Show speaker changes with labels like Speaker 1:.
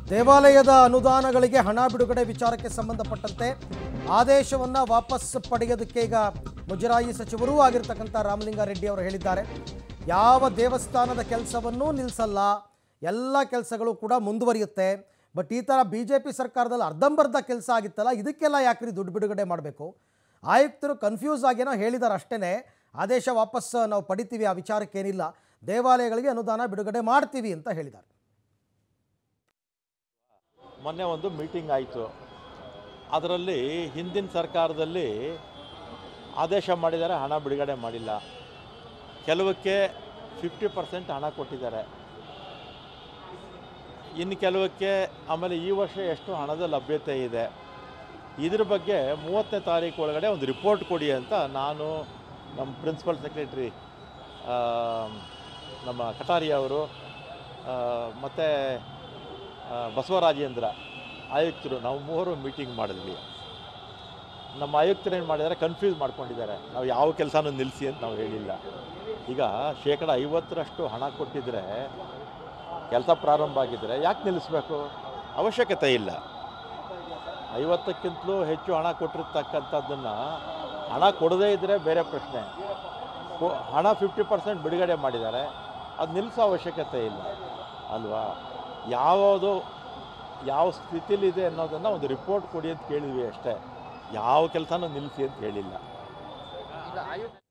Speaker 1: ದೇವಾಲಯದ ಅನುದಾನಗಳಿಗೆ ಹಣ ಬಿಡುಗಡೆ ವಿಚಾರಕ್ಕೆ ಸಂಬಂಧಪಟ್ಟಂತೆ ಆದೇಶವನ್ನು ವಾಪಸ್ ಪಡೆಯೋದಕ್ಕೆ ಈಗ ಮುಜರಾಯಿ ಸಚಿವರೂ ಆಗಿರ್ತಕ್ಕಂಥ ರಾಮಲಿಂಗಾರೆಡ್ಡಿ ಅವರು ಹೇಳಿದ್ದಾರೆ ಯಾವ ದೇವಸ್ಥಾನದ ಕೆಲಸವನ್ನೂ ನಿಲ್ಲಿಸಲ್ಲ ಎಲ್ಲ ಕೆಲಸಗಳು ಕೂಡ ಮುಂದುವರಿಯುತ್ತೆ ಬಟ್ ಈ ಥರ ಬಿ ಜೆ ಪಿ ಸರ್ಕಾರದಲ್ಲಿ ಅರ್ಧಂಬರ್ಧ ಕೆಲಸ ಆಗಿತ್ತಲ್ಲ ಇದಕ್ಕೆಲ್ಲ ಯಾಕ್ರಿ ದುಡ್ಡು ಬಿಡುಗಡೆ ಮಾಡಬೇಕು ಆಯುಕ್ತರು ಕನ್ಫ್ಯೂಸ್ ಆಗೇನೋ ಹೇಳಿದ್ದಾರೆ ಅಷ್ಟೇ ಆದೇಶ ವಾಪಸ್ ನಾವು ಪಡಿತೀವಿ ಆ ವಿಚಾರಕ್ಕೇನಿಲ್ಲ ದೇವಾಲಯಗಳಿಗೆ ಅನುದಾನ ಬಿಡುಗಡೆ ಮಾಡ್ತೀವಿ ಅಂತ ಹೇಳಿದ್ದಾರೆ
Speaker 2: ಮೊನ್ನೆ ಒಂದು ಮೀಟಿಂಗ್ ಆಯಿತು ಅದರಲ್ಲಿ ಹಿಂದಿನ ಸರ್ಕಾರದಲ್ಲಿ ಆದೇಶ ಮಾಡಿದ್ದಾರೆ ಹಣ ಬಿಡುಗಡೆ ಮಾಡಿಲ್ಲ ಕೆಲವಕ್ಕೆ ಫಿಫ್ಟಿ ಪರ್ಸೆಂಟ್ ಹಣ ಕೊಟ್ಟಿದ್ದಾರೆ ಇನ್ನು ಕೆಲವಕ್ಕೆ ಆಮೇಲೆ ಈ ವರ್ಷ ಎಷ್ಟು ಹಣದ ಲಭ್ಯತೆ ಇದೆ ಇದ್ರ ಬಗ್ಗೆ ಮೂವತ್ತನೇ ತಾರೀಕು ಒಳಗಡೆ ಒಂದು ರಿಪೋರ್ಟ್ ಕೊಡಿ ಅಂತ ನಾನು ನಮ್ಮ ಪ್ರಿನ್ಸಿಪಲ್ ಸೆಕ್ರೆಟ್ರಿ ನಮ್ಮ ಕಟಾರಿ ಅವರು ಮತ್ತು ಬಸವರಾಜೇಂದ್ರ ಆಯುಕ್ತರು ನಾವು ಮೂವರು ಮೀಟಿಂಗ್ ಮಾಡಿದ್ವಿ ನಮ್ಮ ಆಯುಕ್ತರು ಏನು ಮಾಡಿದ್ದಾರೆ ಕನ್ಫ್ಯೂಸ್ ಮಾಡ್ಕೊಂಡಿದ್ದಾರೆ ನಾವು ಯಾವ ಕೆಲಸನೂ ನಿಲ್ಲಿಸಿ ಅಂತ ನಾವು ಹೇಳಿಲ್ಲ ಈಗ ಶೇಕಡ ಐವತ್ತರಷ್ಟು ಹಣ ಕೊಟ್ಟಿದ್ರೆ ಕೆಲಸ ಪ್ರಾರಂಭ ಆಗಿದ್ದರೆ ಯಾಕೆ ನಿಲ್ಲಿಸ್ಬೇಕು ಅವಶ್ಯಕತೆ ಇಲ್ಲ ಐವತ್ತಕ್ಕಿಂತಲೂ ಹೆಚ್ಚು ಹಣ ಕೊಟ್ಟಿರ್ತಕ್ಕಂಥದ್ದನ್ನು ಹಣ ಕೊಡದೇ ಇದ್ದರೆ ಬೇರೆ ಪ್ರಶ್ನೆ ಕೊ- ಹಣ ಫಿಫ್ಟಿ ಪರ್ಸೆಂಟ್ ಬಿಡುಗಡೆ ಮಾಡಿದ್ದಾರೆ ಅದು ನಿಲ್ಲಿಸೋ ಅವಶ್ಯಕತೆ ಇಲ್ಲ ಅಲ್ವಾ ಯಾವುದು ಯಾವ ಸ್ಥಿತಿಲಿದೆ ಅನ್ನೋದನ್ನು ಒಂದು ರಿಪೋರ್ಟ್ ಕೊಡಿ ಅಂತ ಕೇಳಿದ್ವಿ ಅಷ್ಟೇ ಯಾವ ಕೆಲಸನೂ ನಿಲ್ಲಿಸಿ ಅಂತ ಹೇಳಿಲ್ಲ